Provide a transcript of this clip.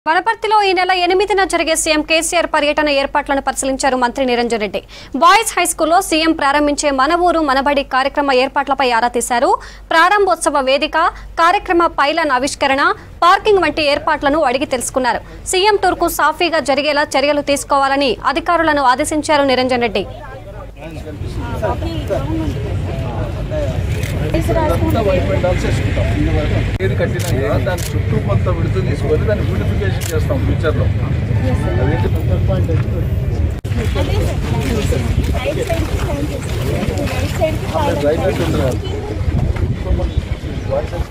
వనపర్తిలో ఈ నెల ఎనిమిదిన జరిగే సీఎం కేసీఆర్ పర్యటన ఏర్పాట్లను పరిశీలించారు మంత్రి నిరంజన్ రెడ్డి బాయ్స్ హై స్కూల్లో సీఎం ప్రారంభించే మన ఊరు మనబడి కార్యక్రమ ఏర్పాట్లపై ఆరా తీశారు ప్రారంభోత్సవ వేదిక కార్యక్రమ పైలన్ ఆవిష్కరణ పార్కింగ్ వంటి ఏర్పాట్లను అడిగి తెలుసుకున్నారు సీఎం టూర్కు సాఫీగా జరిగేలా చర్యలు తీసుకోవాలని అధికారులను ఆదేశించారు నిరంజన్ రెడ్డి ఏది కట్టినాక దాని చుట్టూ మొత్తం విడుతూ తీసుకొని దాన్ని బ్యూటిఫికేషన్ చేస్తాం ఫ్యూచర్లో అదేంటి డ్రైనేజ్ ఉంది కదా. సో మనకి వాయిస్